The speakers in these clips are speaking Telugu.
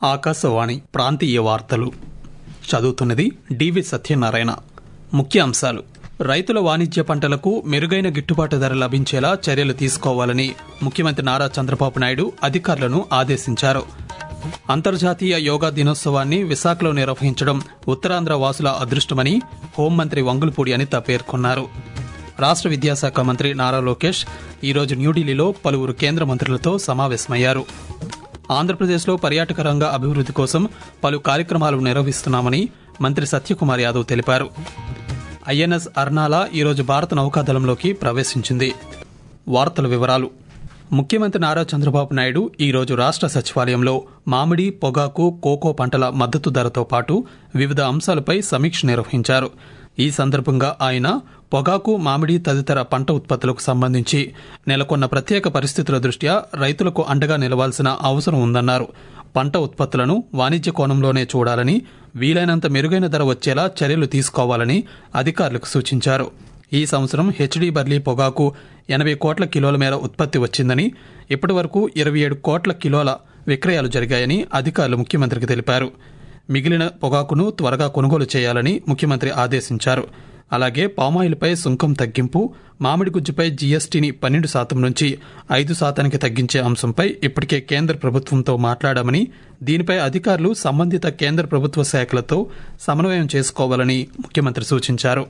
ఆకాశవాణి ప్రాంతీయ వార్తలు చదువుతున్నది డివి సత్యనారాయణ ముఖ్యాంశాలు రైతుల వాణిజ్య పంటలకు మెరుగైన గిట్టుబాటు ధర లభించేలా చర్యలు తీసుకోవాలని ముఖ్యమంత్రి నారా చంద్రబాబు నాయుడు అధికారులను ఆదేశించారు అంతర్జాతీయ యోగా దినోత్సవాన్ని విశాఖలో నిర్వహించడం ఉత్తరాంధ్ర వాసుల అదృష్టమని హోంమంత్రి వంగులపూడి అనిత పేర్కొన్నారు రాష్ట్ర విద్యాశాఖ మంత్రి నారా లోకేష్ ఈరోజు న్యూఢిల్లీలో పలువురు కేంద్ర మంత్రులతో సమావేశమయ్యారు ఆంధ్రప్రదేశ్లో పర్యాటక రంగ అభివృద్ధి కోసం పలు కార్యక్రమాలు నిర్వహిస్తున్నామని మంత్రి సత్యకుమార్ యాదవ్ తెలిపారు ఐఎన్ఎస్ అర్నాలా ఈరోజు భారత నౌకాదళంలోకి ప్రవేశించింది వార్తల వివరాలు ముఖ్యమంత్రి నారా చంద్రబాబు నాయుడు ఈరోజు రాష్ట్ర సచివాలయంలో మామిడి పొగాకు కోకో పంటల మద్దతు ధరతో పాటు వివిధ అంశాలపై సమీక్ష నిర్వహించారు ఈ సందర్భంగా ఆయన పొగాకు మామిడి తదితర పంట ఉత్పత్తులకు సంబంధించి నెలకొన్న ప్రత్యేక పరిస్థితుల దృష్ట్యా రైతులకు అండగా నిలవాల్సిన అవసరం ఉందన్నారు పంట ఉత్పత్తులను వాణిజ్య కోణంలోనే చూడాలని వీలైనంత మెరుగైన ధర వచ్చేలా చర్యలు తీసుకోవాలని అధికారులకు సూచించారు ఈ సంవత్సరం హెచ్డీ బర్లీ పొగాకు ఎనభై కోట్ల కిలోల మేర ఉత్పత్తి వచ్చిందని ఇప్పటి వరకు ఇరవై ఏడు కోట్ల కిలోల విక్రయాలు జరిగాయని అధికారులు ముఖ్యమంత్రికి తెలిపారు మిగిలిన పొగాకును త్వరగా కొనుగోలు చేయాలని ముఖ్యమంత్రి ఆదేశించారు అలాగే పామాయిల్పై సుంకం తగ్గింపు మామిడి గుజ్జుపై జీఎస్టీని పన్నెండు శాతం నుంచి ఐదు శాతానికి తగ్గించే అంశంపై ఇప్పటికే కేంద్ర ప్రభుత్వంతో మాట్లాడామని దీనిపై అధికారులు సంబంధిత కేంద్ర ప్రభుత్వ శాఖలతో సమన్వయం చేసుకోవాలని ముఖ్యమంత్రి సూచించారు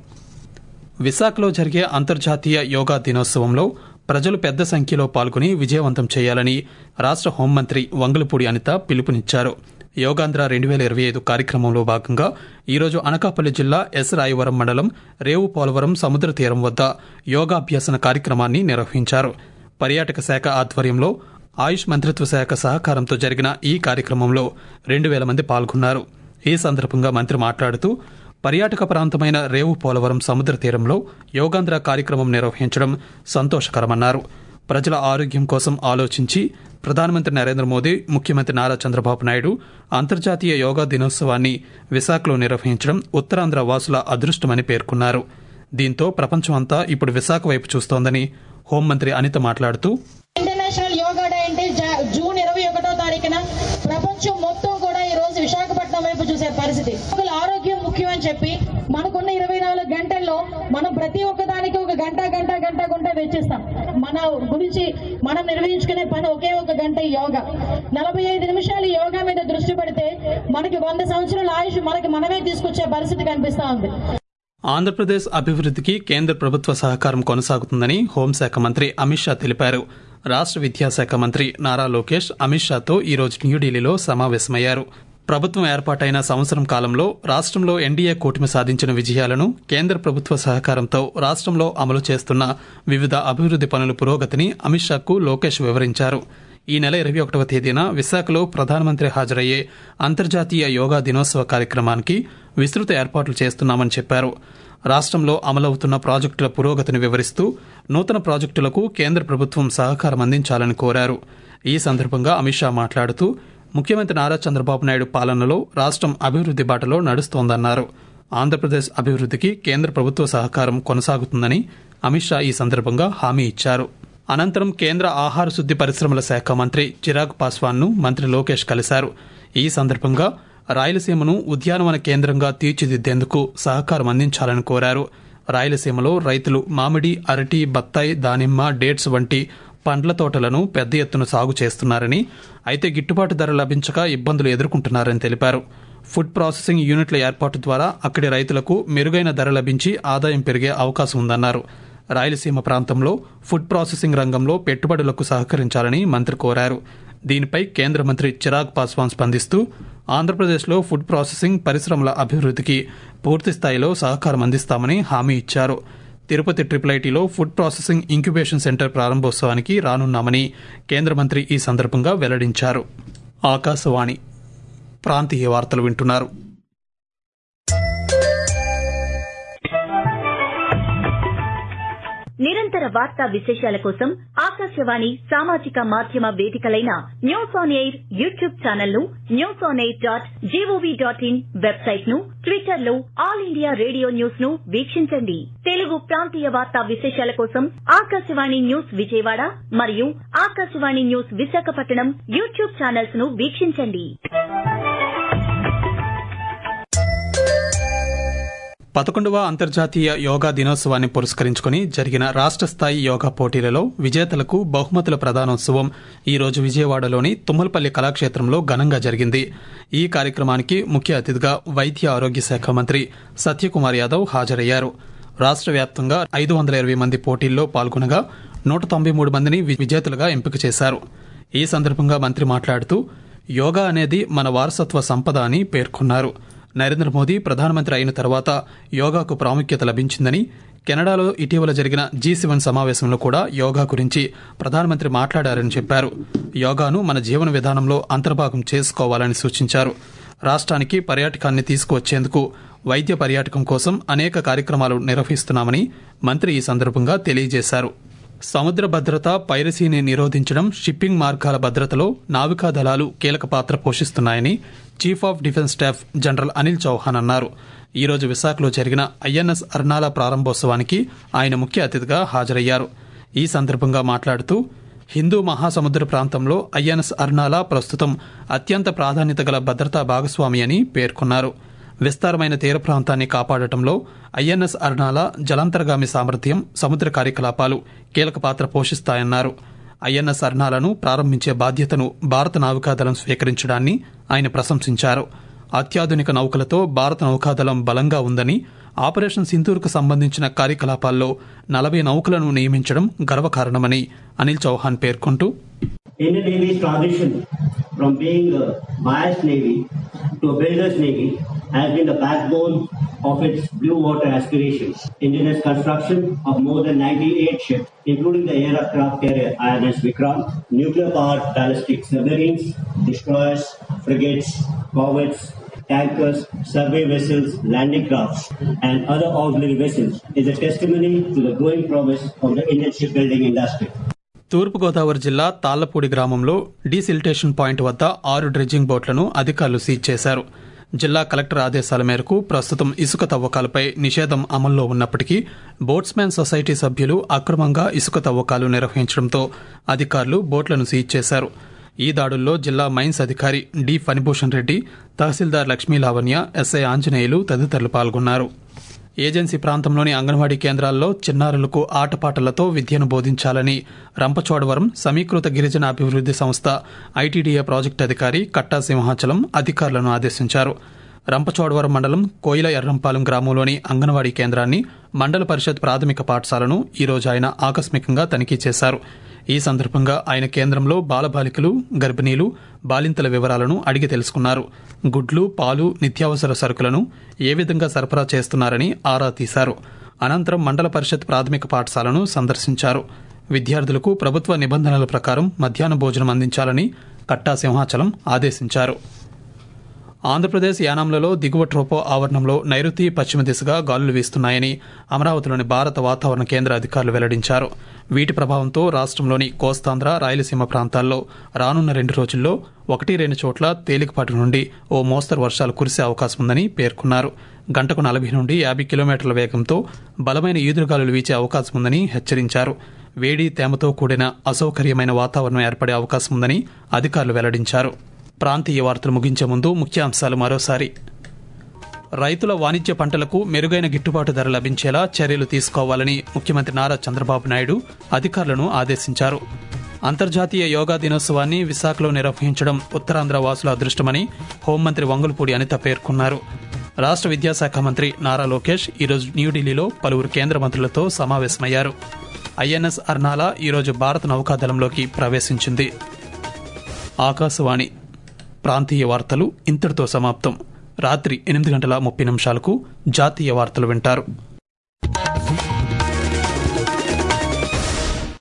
విశాఖలో జరిగే అంతర్జాతీయ యోగా దినోత్సవంలో ప్రజలు పెద్ద సంఖ్యలో పాల్గొని విజయవంతం చేయాలని రాష్ట్ర హోంమంత్రి వంగలపూడి అనిత పిలుపునిచ్చారు యోగాంధ్ర రెండు వేల ఇరవై ఐదు కార్యక్రమంలో భాగంగా ఈరోజు అనకాపల్లి జిల్లా ఎస్ రాయవరం మండలం రేవు పోలవరం సముద్ర తీరం వద్ద యోగాభ్యసన కార్యక్రమాన్ని నిర్వహించారు పర్యాటక శాఖ ఆధ్వర్యంలో ఆయుష్ మంత్రిత్వ శాఖ సహకారంతో జరిగిన ఈ కార్యక్రమంలో రెండు వేల మంది పాల్గొన్నారు ఈ సందర్భంగా మంత్రి మాట్లాడుతూ పర్యాటక ప్రాంతమైన రేవు పోలవరం సముద్ర తీరంలో యోగాంధ్ర కార్యక్రమం నిర్వహించడం సంతోషకరమన్నారు ప్రజల ఆరోగ్యం కోసం ఆలోచించి ప్రధానమంత్రి నరేంద్ర మోదీ ముఖ్యమంత్రి నారా చంద్రబాబు నాయుడు అంతర్జాతీయ యోగా దినోత్సవాన్ని విశాఖలో నిర్వహించడం ఉత్తరాంధ్ర వాసుల అదృష్టమని పేర్కొన్నారు దీంతో ప్రపంచమంతా ఇప్పుడు విశాఖ వైపు చూస్తోందని హోంమంత్రి అనిత మాట్లాడుతూ ఇంటర్నేషనల్ యోగా డే అంటే జా- జూన్ ఇరవై ఒకటో తారీఖున ప్రపంచం మొత్తం కూడా ఈ రోజు విశాఖపట్నం వైపు చూసే పరిస్థితి ఒకళ్ళ ఆరోగ్యం ముఖ్యం అని చెప్పి మనకున్న ఇరవై నాలుగు గంటల్లో మనం ప్రతి ఒక్కదానికి ఒక గంట గంట గంట గంట వెచ్చిస్తాం మన గురించి మనం నిర్వహించుకునే పని ఒకే ఒక గంట ఈ యోగా నలభై ఐదు నిమిషాలు ఈ యోగా మీద దృష్టి పెడితే మనకి వంద సంవత్సరాల ఆయుష్ మనకి మనమే తీసుకొచ్చే పరిస్థితి కనిపిస్తా ఉంది ఆంధ్రప్రదేశ్ అభివృద్ధికి కేంద్ర ప్రభుత్వ సహకారం కొనసాగుతుందని హోంశాఖ మంత్రి అమిత్ షా తెలిపారు రాష్ట్ర విద్యాశాఖ మంత్రి నారా లోకేష్ అమిత్ షాతో ఈరోజు న్యూఢిల్లీలో సమావేశమయ్యారు ప్రభుత్వం ఏర్పాటైన సంవత్సరం కాలంలో రాష్ట్రంలో ఎన్డీఏ కూటమి సాధించిన విజయాలను కేంద్ర ప్రభుత్వ సహకారంతో రాష్ట్రంలో అమలు చేస్తున్న వివిధ అభివృద్ది పనుల పురోగతిని అమిత్ షాకు లోకేష్ వివరించారు ఈ నెల ఇరవై ఒకటవ తేదీన విశాఖలో ప్రధానమంత్రి హాజరయ్యే అంతర్జాతీయ యోగా దినోత్సవ కార్యక్రమానికి విస్తృత ఏర్పాట్లు చేస్తున్నామని చెప్పారు రాష్ట్రంలో అమలవుతున్న ప్రాజెక్టుల పురోగతిని వివరిస్తూ నూతన ప్రాజెక్టులకు కేంద్ర ప్రభుత్వం సహకారం అందించాలని కోరారు ఈ సందర్భంగా అమిత్ షా మాట్లాడుతూ ముఖ్యమంత్రి నారా చంద్రబాబు నాయుడు పాలనలో రాష్ట్రం అభివృద్ది బాటలో నడుస్తోందన్నారు ఆంధ్రప్రదేశ్ అభివృద్ధికి కేంద్ర ప్రభుత్వ సహకారం కొనసాగుతుందని అమిత్ షా ఈ సందర్భంగా హామీ ఇచ్చారు అనంతరం కేంద్ర ఆహార శుద్ది పరిశ్రమల శాఖ మంత్రి చిరాగ్ పాస్వాన్ ను మంత్రి లోకేష్ కలిశారు ఈ సందర్భంగా రాయలసీమను ఉద్యానవన కేంద్రంగా తీర్చిదిద్దేందుకు సహకారం అందించాలని కోరారు రాయలసీమలో రైతులు మామిడి అరటి బత్తాయి దానిమ్మ డేట్స్ వంటి పండ్ల తోటలను పెద్ద ఎత్తున సాగు చేస్తున్నారని అయితే గిట్టుబాటు ధర లభించక ఇబ్బందులు ఎదుర్కొంటున్నారని తెలిపారు ఫుడ్ ప్రాసెసింగ్ యూనిట్ల ఏర్పాటు ద్వారా అక్కడి రైతులకు మెరుగైన ధర లభించి ఆదాయం పెరిగే అవకాశం ఉందన్నారు రాయలసీమ ప్రాంతంలో ఫుడ్ ప్రాసెసింగ్ రంగంలో పెట్టుబడులకు సహకరించాలని మంత్రి కోరారు దీనిపై కేంద్ర మంత్రి చిరాగ్ పాస్వాన్ స్పందిస్తూ ఆంధ్రప్రదేశ్లో ఫుడ్ ప్రాసెసింగ్ పరిశ్రమల అభివృద్ధికి పూర్తి స్థాయిలో సహకారం అందిస్తామని హామీ ఇచ్చారు తిరుపతి ట్రిపుల్ ఐటీలో ఫుడ్ ప్రాసెసింగ్ ఇంక్యుబేషన్ సెంటర్ ప్రారంభోత్సవానికి రానున్నామని కేంద్ర మంత్రి ఈ సందర్భంగా వెల్లడించారు ఆకాశవాణి ప్రాంతీయ వార్తలు వింటున్నారు నిరంతర వార్తా విశేషాల కోసం ఆకాశవాణి సామాజిక మాధ్యమ వేదికలైన news on air YouTube channel ను news on air dot G O V dot in website ను ట్విట్టర్ లో ఆల్ ఇండియా రేడియో న్యూస్ ను వీక్షించండి తెలుగు ప్రాంతీయ వార్తా విశేషాల కోసం ఆకాశవాణి న్యూస్ విజయవాడ మరియు Akashvani news Visakhapatnam YouTube channels ను వీక్షించండి పదకొండవ అంతర్జాతీయ యోగా దినోత్సవాన్ని పురస్కరించుకుని జరిగిన రాష్ట్ర స్థాయి యోగా పోటీలలో విజేతలకు బహుమతుల ప్రదానోత్సవం ఈ రోజు విజయవాడలోని తుమ్మలపల్లి కళాక్షేత్రంలో ఘనంగా జరిగింది ఈ కార్యక్రమానికి ముఖ్య అతిథిగా వైద్య ఆరోగ్య శాఖ మంత్రి సత్యకుమార్ యాదవ్ హాజరయ్యారు రాష్ట్ర వ్యాప్తంగా ఐదు వందల ఇరవై మంది పోటీల్లో పాల్గొనగా నూట తొంభై మూడు మందిని వి- విజేతలుగా ఎంపిక చేశారు ఈ సందర్భంగా మంత్రి మాట్లాడుతూ యోగా అనేది మన వారసత్వ సంపద అని పేర్కొన్నారు నరేంద్ర మోదీ ప్రధానమంత్రి అయిన తర్వాత యోగాకు ప్రాముఖ్యత లభించిందని కెనడాలో ఇటీవల జరిగిన జీ సెవెన్ సమావేశంలో కూడా యోగా గురించి ప్రధానమంత్రి మాట్లాడారని చెప్పారు యోగాను మన జీవన విధానంలో అంతర్భాగం చేసుకోవాలని సూచించారు రాష్ట్రానికి పర్యాటకాన్ని తీసుకువచ్చేందుకు వైద్య పర్యాటకం కోసం అనేక కార్యక్రమాలు నిర్వహిస్తున్నామని మంత్రి ఈ సందర్భంగా తెలియజేశారు సముద్ర భద్రత పైరసీని నిరోధించడం షిప్పింగ్ మార్గాల భద్రతలో నావికా దళాలు కీలక పాత్ర పోషిస్తున్నాయని chief of defence staff general Anil Chauhan అన్నారు ఈ రోజు విశాఖలో జరిగిన ఐఎన్ఎస్ అర్నాల ప్రారంభోత్సవానికి ఆయన ముఖ్య అతిథిగా హాజరయ్యారు ఈ సందర్భంగా మాట్లాడుతూ హిందూ మహాసముద్ర ప్రాంతంలో ఐఎన్ఎస్ అర్నాల ప్రస్తుతం అత్యంత ప్రాధాన్యత గల భద్రతా భాగస్వామి అని పేర్కొన్నారు విస్తారమైన తీర ప్రాంతాన్ని కాపాడటంలో ఐఎన్ఎస్ అర్నాల జలాంతర్గామి సామర్థ్యం సముద్ర కార్యకలాపాలు కీలక పాత్ర పోషిస్తాయన్నారు ఐఎన్ఎస్ అర్నాలను ప్రారంభించే బాధ్యతను భారత నౌకాదళం స్వీకరించడాన్ని ఆయన ప్రశంసించారు అత్యాధునిక నౌకలతో భారత నౌకాదళం బలంగా ఉందని ఆపరేషన్ సింధూర్కు సంబంధించిన కార్యకలాపాల్లో నలభై నౌకలను నియమించడం గర్వకారణమని అనిల్ చౌహాన్ పేర్కొంటూ Indian Navy's transition from being a biased Navy to a builder's Navy has been the backbone of its blue water aspirations. India's construction of more than 98 ships, including the aircraft carrier INS Vikram, nuclear-powered ballistic submarines, destroyers, frigates, corvettes, tankers, survey vessels, landing crafts, and other auxiliary vessels is a testimony to the growing promise of the Indian shipbuilding industry. తూర్పుగోదావరి జిల్లా తాళ్లపూడి గ్రామంలో డీసిల్టేషన్ పాయింట్ వద్ద ఆరు డ్రెడ్జింగ్ బోట్లను అధికారులు సీజ్ చేశారు జిల్లా కలెక్టర్ ఆదేశాల మేరకు ప్రస్తుతం ఇసుక తవ్వకాలపై నిషేధం అమల్లో ఉన్నప్పటికీ బోట్స్మ్యాన్ సొసైటీ సభ్యులు అక్రమంగా ఇసుక తవ్వకాలు నిర్వహించడంతో అధికారులు బోట్లను సీజ్ చేశారు ఈ దాడుల్లో జిల్లా మైన్స్ అధికారి డి ఫణిభూషణ్ రెడ్డి తహసీల్దార్ లక్ష్మీ లావణ్య ఎస్ఐ ఆంజనేయులు తదితరులు పాల్గొన్నారు ఏజెన్సీ ప్రాంతంలోని అంగన్వాడీ కేంద్రాల్లో చిన్నారులకు ఆటపాటలతో విద్యను బోధించాలని రంపచోడవరం సమీకృత గిరిజన అభివృద్ది సంస్థ ఐటీడీఏ ప్రాజెక్టు అధికారి కట్టా సింహాచలం అధికారులను ఆదేశించారు రంపచోడవరం మండలం కోయిల ఎర్రంపాలెం గ్రామంలోని అంగన్వాడీ కేంద్రాన్ని మండల పరిషత్ ప్రాథమిక పాఠశాలను ఈ రోజు ఆయన ఆకస్మికంగా తనిఖీ చేశారు ఈ సందర్భంగా ఆయన కేంద్రంలో బాలబాలికలు గర్భిణీలు బాలింతల వివరాలను అడిగి తెలుసుకున్నారు గుడ్లు పాలు నిత్యావసర సరుకులను ఏ విధంగా సరఫరా చేస్తున్నారని ఆరా తీశారు అనంతరం మండల పరిషత్ ప్రాథమిక పాఠశాలను సందర్శించారు విద్యార్థులకు ప్రభుత్వ నిబంధనల ప్రకారం మధ్యాహ్న భోజనం అందించాలని కట్టా సింహాచలం ఆదేశించారు ఆంధ్రప్రదేశ్ యానాంలలో దిగువ ట్రోపో ఆవరణంలో నైరుతి పశ్చిమ దిశగా గాలులు వీస్తున్నాయని అమరావతిలోని భారత వాతావరణ కేంద్ర అధికారులు వెల్లడించారు వీటి ప్రభావంతో రాష్ట్రంలోని కోస్తాంధ్ర రాయలసీమ ప్రాంతాల్లో రానున్న రెండు రోజుల్లో ఒకటి రెండు చోట్ల తేలికపాటి నుండి ఓ మోస్తరు వర్షాలు కురిసే అవకాశం ఉందని పేర్కొన్నారు గంటకు నలభై నుండి యాభై కిలోమీటర్ల వేగంతో బలమైన ఈదురుగాలులు వీచే అవకాశం ఉందని హెచ్చరించారు వేడి తేమతో కూడిన అసౌకర్యమైన వాతావరణం ఏర్పడే అవకాశం ఉందని అధికారులు వెల్లడించారు ప్రాంతీయ వార్తలు ముగించే ముందు ముఖ్యాంశాలు మరోసారి రైతుల వాణిజ్య పంటలకు మెరుగైన గిట్టుబాటు ధర లభించేలా చర్యలు తీసుకోవాలని ముఖ్యమంత్రి నారా చంద్రబాబు నాయుడు అధికారులను ఆదేశించారు అంతర్జాతీయ యోగా దినోత్సవాన్ని విశాఖలో నిర్వహించడం ఉత్తరాంధ్ర వాసుల అదృష్టమని హోంమంత్రి వంగులపూడి అనిత పేర్కొన్నారు రాష్ట్ర విద్యాశాఖ మంత్రి నారా లోకేష్ ఈరోజు న్యూఢిల్లీలో పలువురు కేంద్ర మంత్రులతో సమావేశమయ్యారు ఐఎన్ఎస్ అర్నాలా ఈరోజు భారత నౌకాదళంలోకి ప్రవేశించింది ఆకాశవాణి ప్రాంతీయ వార్తలు ఇంతటితో సమాప్తం రాత్రి ఎనిమిది గంటల ముప్పై నిమిషాలకు జాతీయ వార్తలు వింటారు